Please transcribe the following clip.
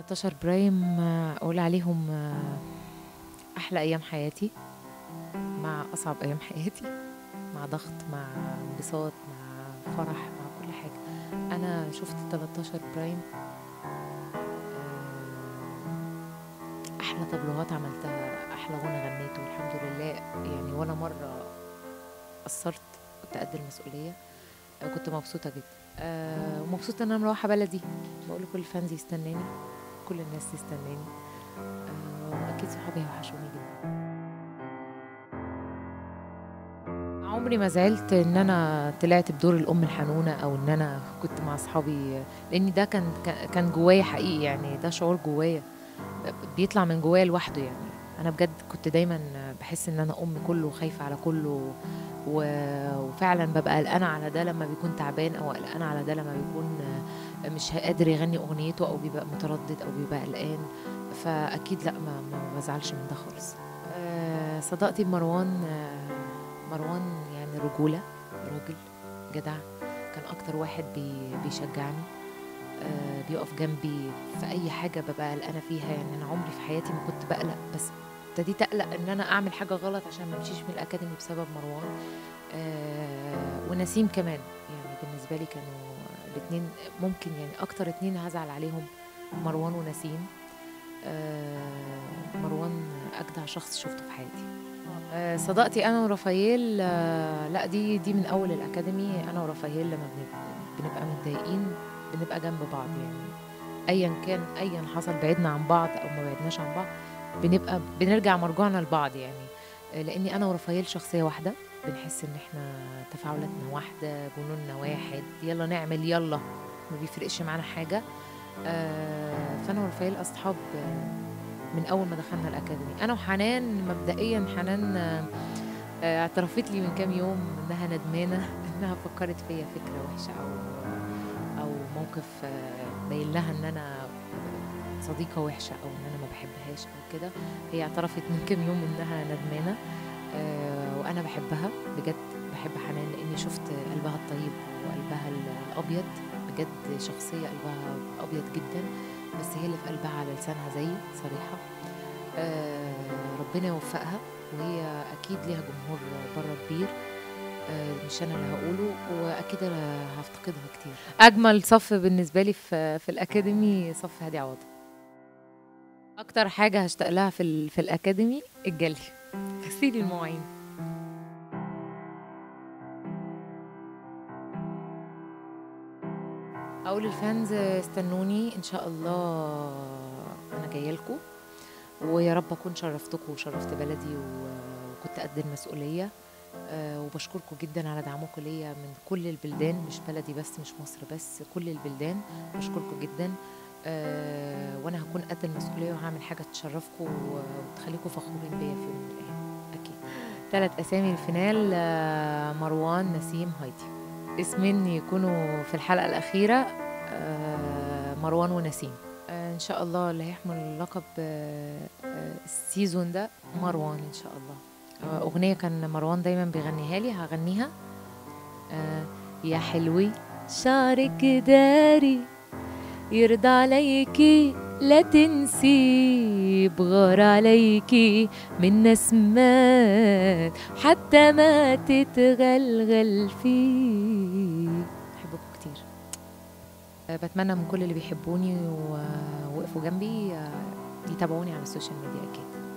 13 برايم آه، اقول عليهم آه، احلى ايام حياتي مع اصعب ايام حياتي مع ضغط مع انبساط مع فرح مع كل حاجه انا شفت 13 برايم آه، احلى طبلوهات عملتها احلى غنى غنيته الحمد لله يعني ولا مره قصرت كنت قد المسؤوليه آه، كنت مبسوطه جدا آه، ومبسوطه ان انا مروحه بلدي بقول لكل الفانز يستناني كل الناس تستناني آه، واكيد صحابي هيوحشوني جدا عمري ما زعلت ان انا طلعت بدور الام الحنونه او ان انا كنت مع اصحابي لان ده كان كان جوايا حقيقي يعني ده شعور جوايا بيطلع من جوايا لوحده يعني انا بجد كنت دايما بحس ان انا ام كله وخايفه على كله و- وفعلا ببقى قلقانه على ده لما بيكون تعبان او قلقانه على ده لما بيكون مش قادر يغني اغنيته او بيبقى متردد او بيبقى قلقان فاكيد لا ما, ما بزعلش من ده خالص آه، صداقتي بمروان آه، مروان يعني رجوله راجل جدع كان اكتر واحد بي بيشجعني آه، بيقف جنبي في اي حاجه ببقى قلقانه فيها يعني انا عمري في حياتي ما كنت بقلق بس ابتديت اقلق ان انا اعمل حاجه غلط عشان ما امشيش من الاكاديمي بسبب مروان آه ونسيم كمان يعني بالنسبه لي كانوا الاثنين ممكن يعني اكتر اتنين هزعل عليهم مروان ونسيم آه مروان اجدع شخص شفته في حياتي آه صداقتي انا ورافائيل آه لا دي دي من اول الاكاديمي انا ورافائيل لما بنبقى, بنبقى متضايقين بنبقى جنب بعض يعني ايا كان ايا حصل بعدنا عن بعض او ما بعدناش عن بعض بنبقى بنرجع مرجعنا لبعض يعني آه، لاني انا ورافائيل شخصيه واحده بنحس ان احنا تفاعلاتنا واحده جنوننا واحد يلا نعمل يلا ما بيفرقش معانا حاجه آه، فانا ورافائيل اصحاب آه، من اول ما دخلنا الاكاديمي انا وحنان مبدئيا حنان آه، آه، اعترفت لي من كام يوم انها ندمانه انها فكرت فيا فكره وحشه او او موقف آه، باين لها ان انا صديقه وحشه او ان انا ما بحبهاش او كده هي اعترفت من كام يوم انها ندمانه آه، وانا بحبها بجد بحب حنان لاني شفت قلبها الطيب وقلبها الابيض بجد شخصيه قلبها ابيض جدا بس هي اللي في قلبها على لسانها زيي صريحه آه، ربنا يوفقها وهي اكيد ليها جمهور بره كبير آه، مش انا اللي هقوله واكيد انا هفتقدها كتير اجمل صف بالنسبه لي في في الاكاديمي صف هادي عوض اكتر حاجه هشتاق لها في ال- في الاكاديمي الجلي غسيل المواعين اقول للفانز استنوني ان شاء الله انا جايه لكم ويا رب اكون شرفتكم وشرفت بلدي و- وكنت قد المسؤوليه آه، وبشكركم جدا على دعمكم ليا من كل البلدان مش بلدي بس مش مصر بس كل البلدان بشكركم جدا آه، وانا هكون قد المسؤوليه وهعمل حاجه تشرفكم و- وتخليكم فخورين بيا في يوم من الايام اكيد ثلاث اسامي الفينال آه، مروان نسيم هايدي اسمين يكونوا في الحلقه الاخيره آه، مروان ونسيم آه، ان شاء الله اللي هيحمل اللقب آه، آه، السيزون ده مروان ان شاء الله آه، اغنيه كان مروان دايما بيغنيها لي هغنيها آه، يا حلوي شعرك داري يرضى عليكي لا تنسي بغار عليكي من نسمات حتى ما تتغلغل فيه بحبكم كتير آه، بتمنى من كل اللي بيحبوني ووقفوا جنبي آه، يتابعوني على السوشيال ميديا اكيد